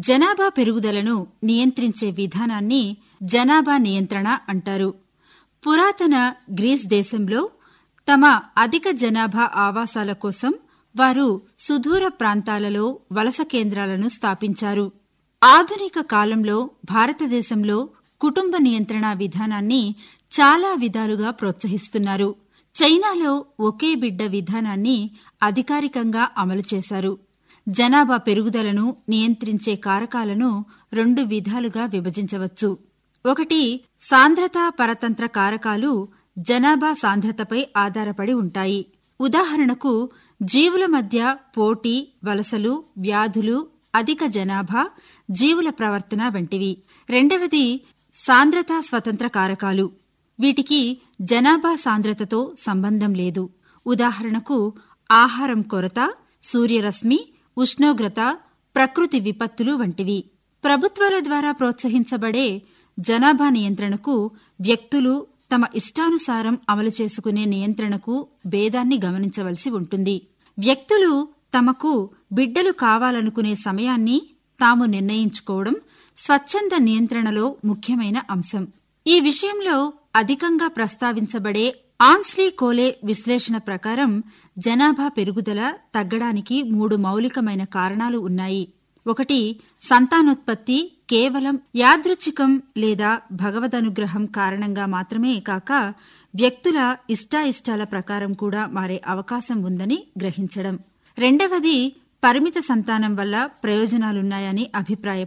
జనాభా పెరుగుదలను నియంత్రించే విధానాన్ని జనాభా నియంత్రణ అంటారు పురాతన గ్రీస్ దేశంలో తమ అధిక జనాభా ఆవాసాల కోసం వారు సుదూర ప్రాంతాలలో వలస కేంద్రాలను స్థాపించారు ఆధునిక కాలంలో భారతదేశంలో కుటుంబ నియంత్రణ విధానాన్ని చాలా విధాలుగా ప్రోత్సహిస్తున్నారు చైనాలో ఒకే బిడ్డ విధానాన్ని అధికారికంగా అమలు చేశారు జనాభా పెరుగుదలను నియంత్రించే కారకాలను రెండు విధాలుగా విభజించవచ్చు ఒకటి సాంద్రతా పరతంత్ర కారకాలు జనాభా సాంద్రతపై ఆధారపడి ఉంటాయి ఉదాహరణకు జీవుల మధ్య పోటీ వలసలు వ్యాధులు అధిక జనాభా జీవుల ప్రవర్తన వంటివి రెండవది సాంద్రతా స్వతంత్ర కారకాలు వీటికి జనాభా సాంద్రతతో సంబంధం లేదు ఉదాహరణకు ఆహారం కొరత సూర్యరశ్మి ఉష్ణోగ్రత ప్రకృతి విపత్తులు వంటివి ప్రభుత్వాల ద్వారా ప్రోత్సహించబడే జనాభా నియంత్రణకు వ్యక్తులు తమ ఇష్టానుసారం అమలు చేసుకునే నియంత్రణకు భేదాన్ని గమనించవలసి ఉంటుంది వ్యక్తులు తమకు బిడ్డలు కావాలనుకునే సమయాన్ని తాము నిర్ణయించుకోవడం స్వచ్ఛంద నియంత్రణలో ముఖ్యమైన అంశం ఈ విషయంలో అధికంగా ప్రస్తావించబడే ఆన్స్లీ కోలే విశ్లేషణ ప్రకారం జనాభా పెరుగుదల తగ్గడానికి మూడు మౌలికమైన కారణాలు ఉన్నాయి ఒకటి సంతానోత్పత్తి కేవలం యాదృచ్ఛికం లేదా భగవదనుగ్రహం కారణంగా మాత్రమే కాక వ్యక్తుల ఇష్టాయిష్టాల ప్రకారం కూడా మారే అవకాశం ఉందని గ్రహించడం రెండవది పరిమిత సంతానం వల్ల ప్రయోజనాలున్నాయని అభిప్రాయ